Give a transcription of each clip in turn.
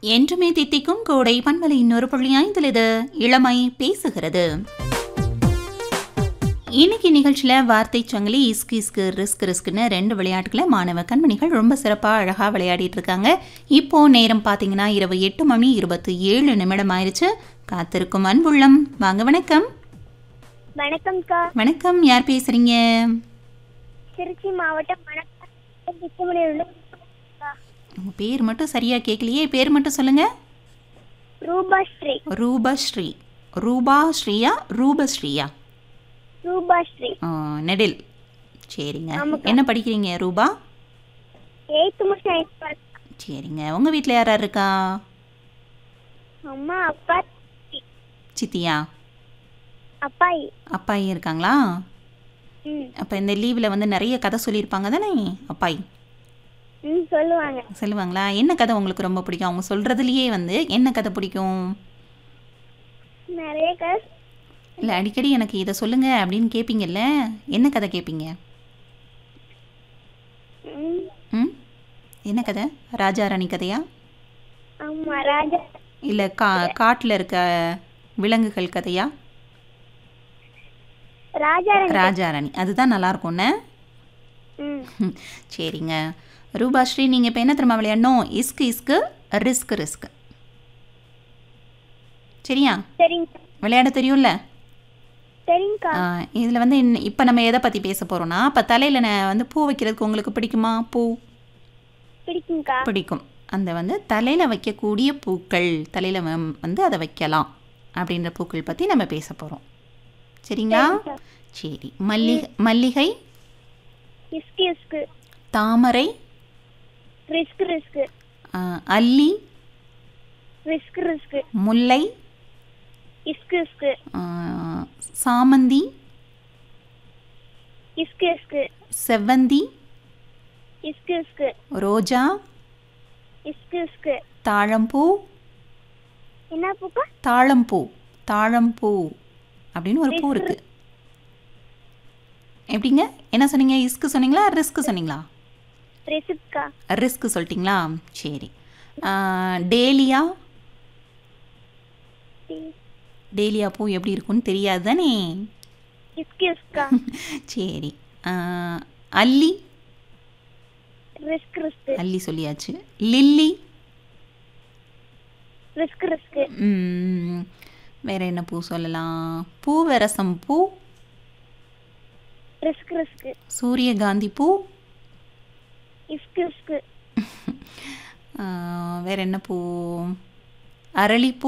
என்றுமே தித்திக்கும் கோடை பண்பலை இன்னொரு புள்ளி ஐந்தில் இது இளமை பேசுகிறது இன்னைக்கு நிகழ்ச்சியில் வார்த்தை சங்கிலி இஸ்கு இஸ்கு ரிஸ்க் ரிஸ்க்னு ரெண்டு விளையாட்டுகளை மாணவ கண்மணிகள் ரொம்ப சிறப்பாக அழகாக விளையாடிட்டு இருக்காங்க இப்போ நேரம் பார்த்தீங்கன்னா இரவு எட்டு மணி இருபத்தி ஏழு நிமிடம் ஆயிடுச்சு காத்திருக்கும் அன்புள்ளம் வாங்க வணக்கம் வணக்கம்க்கா வணக்கம் யார் பேசுறீங்க திருச்சி மாவட்டம் வணக்கம் திட்டமணியிலிருந்து உங்க பேர் மட்டும் சரியா கேட்கலையே பேர் மட்டும் சொல்லுங்க ரூபாஸ்ரீ ரூபஸ்ரீ ரூபா ஸ்ரீயா ரூபஸ்ரீயா ரூபாஸ்ரீ ஆ, நெடில் சரிங்க ஆமாக்கா. என்ன படிக்கிறீங்க ரூபா எயித்து முடிச்சு நைன்த் பாஸ் சரிங்க உங்கள் வீட்டில் யார் யார் இருக்கா அம்மா அப்பா சித்தி, சித்தியா அப்பாயி அப்பாயி இருக்காங்களா ம் அப்போ இந்த லீவில் வந்து நிறைய கதை சொல்லியிருப்பாங்க தானே அப்பாயி ம் சொல்லுவாங்க சொல்லுவாங்களா என்ன கதை உங்களுக்கு ரொம்ப பிடிக்கும் அவங்க சொல்கிறதுலையே வந்து என்ன கதை பிடிக்கும் நிறைய கதை இல்லை அடிக்கடி எனக்கு இதை சொல்லுங்க அப்படின்னு கேட்பீங்கல்ல என்ன கதை கேட்பீங்க ம் ம் என்ன கதை ராஜா ராணி கதையா ஆமா ராஜா இல்லை கா காட்டில் இருக்க விலங்குகள் கதையா ராஜா ராணி ராஜா ராணி அதுதான் நல்லா இருக்கும்ண்ணே ம் ம், சரிங்க ரூபாஸ்ரீ நீங்கள் இப்போ என்ன திரும்ப விளையாடணும் இஸ்கு இஸ்கு ரிஸ்க் ரிஸ்க் சரியா சரிங்க விளையாட தெரியும்ல சரிங்கக்கா இதில் வந்து இப்போ நம்ம எதை பற்றி பேச போகிறோன்னா இப்போ தலையில் நான் வந்து பூ வைக்கிறதுக்கு உங்களுக்கு பிடிக்குமா பூ பிடிக்கும்க்கா பிடிக்கும் அந்த வந்து தலையில் வைக்கக்கூடிய பூக்கள் தலையில் வந்து அதை வைக்கலாம் அப்படின்ற பூக்கள் பற்றி நம்ம பேச போகிறோம் சரிங்களா சரி மல்லிகை மல்லிகை இஸ்கு இஸ்கு தாமரை ரிஸ்க் ரிஸ்க் ஆ, அல்லி ரிஸ்க் ரிஸ்க் முல்லை இஸ்கு இஸ்கு ஆ, சாமந்தி இஸ்கு இஸ்கு செவ்வந்தி இஸ்கு இஸ்கு ரோஜா இஸ்கு இஸ்கு தாழம்பூ என்ன பூக்கா தாழம்பூ தாழம்பூ அப்படின்னு ஒரு பூ இருக்கு எப்படிங்க என்ன சொன்னீங்க இஸ்க்கு சொன்னீங்களா ரிஸ்க் சொன்னீங்களா ரிசிப்கா ரிஸ்க் சொல்லிட்டீங்களா சரி ஆ, டேலியா டேலியா பூ எப்படி இருக்கும்னு தெரியாது தானே இஸ்கு இஸ்கா சரி ஆ, அல்லி ரிஸ்க் ரிஸ்க் அல்லி சொல்லியாச்சு லில்லி ரிஸ்க் ரிஸ்க் ம், வேற என்ன பூ சொல்லலாம் பூவரசம் பூ ரிஸ்க் ரிஸ்க் சூரியகாந்தி பூ இஸ்க் இஸ்க் ஆ, வேற என்ன பூ அரளிப்பூ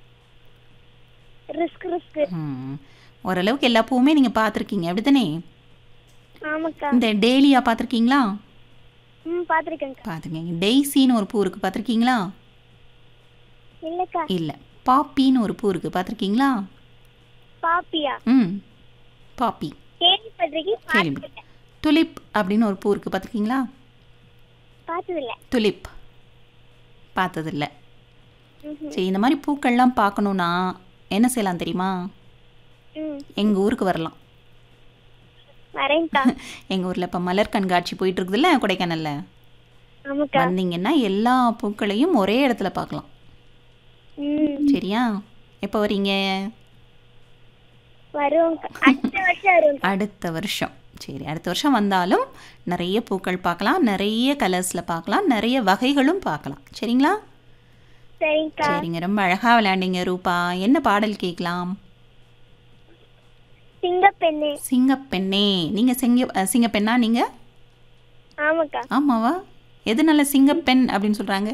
ரிஸ்க் ரிஸ்க் ம், ஓரளவுக்கு எல்லா பூவுமே நீங்கள் பார்த்துருக்கீங்க அப்படி தானே ஆமாக்கா இந்த டேலியா பார்த்துருக்கீங்களா ம் பார்த்துருக்கேங்க்கா பார்த்துருக்கீங்க டெய்ஸின்னு ஒரு பூ இருக்குது பார்த்துருக்கீங்களா இல்லைக்கா இல்லை பாப்பின்னு ஒரு பூ இருக்குது பார்த்துருக்கீங்களா பாப்பியா ம் பாப்பி கேள்விப்பட்டிருக்கேன் கேள்வி துலிப் அப்படின்னு ஒரு பூ இருக்குது பார்த்துருக்கீங்களா பார்த்ததில்ல துலிப் பார்த்ததில்ல ம்ஹும். சரி இந்த மாதிரி பூக்கள்லாம் பார்க்கணுன்னா என்ன செய்யலாம் தெரியுமா ம் எங்கள் ஊருக்கு வரலாம் வரேன்க்கா எங்கள் ஊரில் இப்போ மலர் கண்காட்சி போயிட்டு இருக்குதுல்ல கொடைக்கானல்ல ஆமாக்கா வந்தீங்கன்னா எல்லா பூக்களையும் ஒரே இடத்துல பார்க்கலாம் ம் சரியா எப்போ வரீங்க வருவோம்க்கா அடுத்த வருஷம் வருவோம் அடுத்த வருஷம் சரி அடுத்த வருஷம் வந்தாலும் நிறைய பூக்கள் பார்க்கலாம் நிறைய கலர்ஸில் பார்க்கலாம் நிறைய வகைகளும் பார்க்கலாம் சரிங்களா சரிங்கக்கா சரிங்க ரொம்ப அழகாக விளையாண்டீங்க ரூபா என்ன பாடல் கேட்கலாம் சிங்கப்பெண்ணு சிங்கப்பெண்ணே நீங்கள் சிங்க அஹ், சிங்கப்பெண்ணா நீங்கள் ஆமாக்கா ஆமாவா எதனால சிங்கப்பெண் அப்படின்னு சொல்கிறாங்க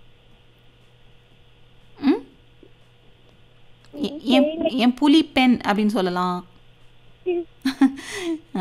ம் எ- என் என் புலிப்பெண் அப்படின்னு சொல்லலாம்